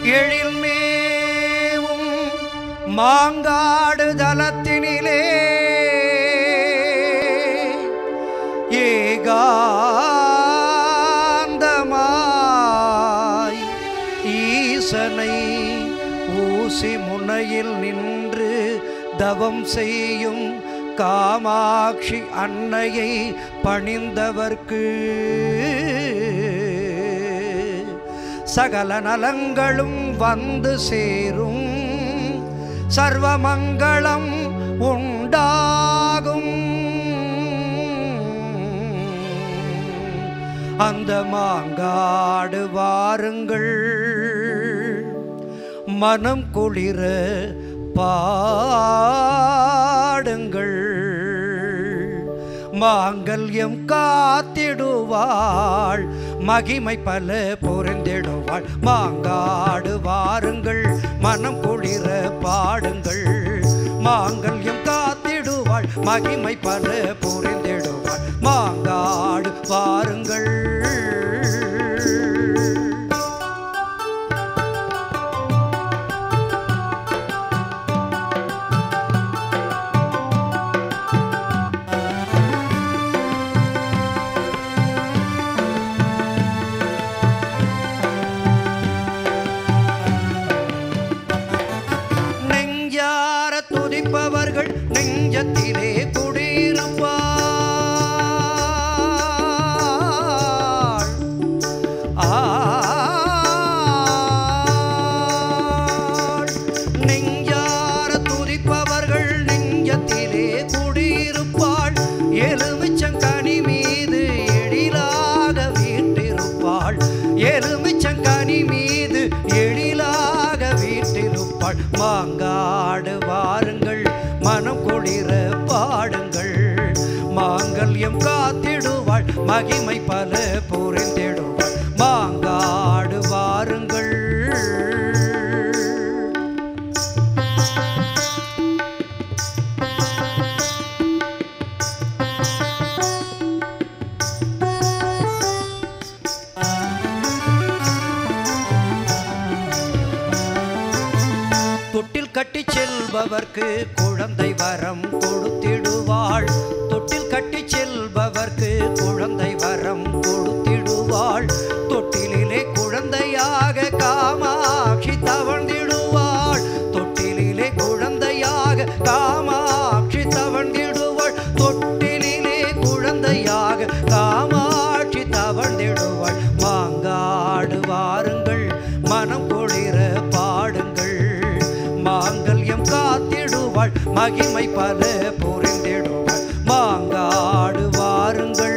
எழில்மேவும் மாங்காடு தலத்தினிலே ஏகாந்தமாய் ஈசனை ஊசி முனையில் நின்று தவம் செய்யும் காமாட்சி அன்னையை பணிந்தவர்க்கு சகல நலங்களும் வந்து சேரும் சர்வமங்களம் உண்டாகும் அந்த மாங்காடு வாருங்கள் மனம் குளிர பாடுங்கள் மாங்கல்யம் காத்திடுவாள் மகிமை பல பொருந்திடுவாள் மாங்காடு வாருங்கள் மனம் குளிர பாடுங்கள் மாங்கல்யம் காத்திடுவாள் மகிமை பல புரிந்திடுவாள் மாங்காடு வாருங்கள் நெஞ்சார துதிப்பவர்கள் நெஞ்சத்திலே குடியிருப்பாள் ஆள். நெஞ்சார துதிப்பவர்கள் நெஞ்சத்திலே குடியிருப்பாள் எலுமிச்சங்கனி மீது எழிலாக வீட்டிருப்பாள் எலுமிச்சங்கனி மீது எழிலாக வீட்டிருப்பாள் மாங்காடு வாருங்கள் மனம் குளிர பாடுங்கள் மாங்கல்யம் காத்திடுவாள் மகிமை பல புரிந்திடுவாள் மாங்காடு வாருங்கள் தொட்டில் கட்டி செல்பவர்க்கு குழந்தை வரம் கொடுத்திடுவாள் தொட்டில் கட்டி செல்பவர்க்கு குழந்தை வரம் கொடுத்திடுவாள் தொட்டிலிலே குழந்தையாக காமாட்சி தவழ்ந்திடுவாள் தொட்டிலிலே குழந்தையாக காமாட்சி தவழ்ந்திடுவாள் தொட்டிலிலே குழந்தையாக காமாட்சி தவழ்ந்திடுவாள் மாங்காடு வாருங்கள் மனம் குளிர பாடுங்கள் மாங்கல்யம் காத்திடுவாள் மகிமை பல புரிந்திடுவாள் மாங்காடு வாருங்கள்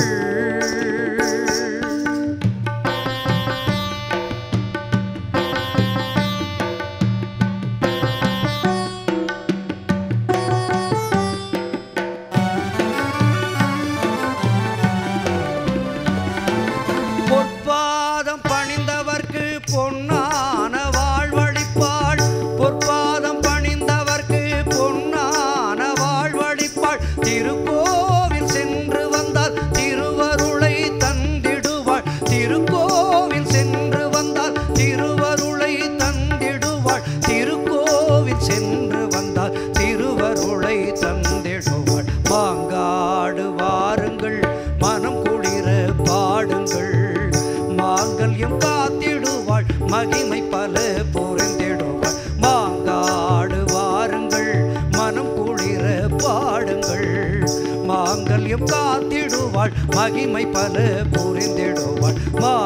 பொற்பாதம் பணிந்தவர்க்கு பொன்னான வாழ்வழிப்பாள் பொற்பாதம் பணிந்தவர்க்கு பொன்னான வாழ்வழிப்பாள் திருக்கோவில் சென்று வந்தால் திருவருளை தந்திடுவாள் திருக்கோவில் சென்று வந்தால் திருவருளை தந்திடுவாள் திருக்கோவில் சென்று வந்தால் திருவருளை தந்திடுவாள் மாங்காடு வாருங்கள் மனம் குளிர பாடுங்கள் மாங்கல்யம் காத்திடுவாள் மகிமை பல புரிந்திடுவாள் மாங்காடு வாருங்கள் மனம் குளிர பாடுங்கள் மாங்கல்யம் காத்திடுவாள் மகிமை பல புரிந்திடுவாள் மா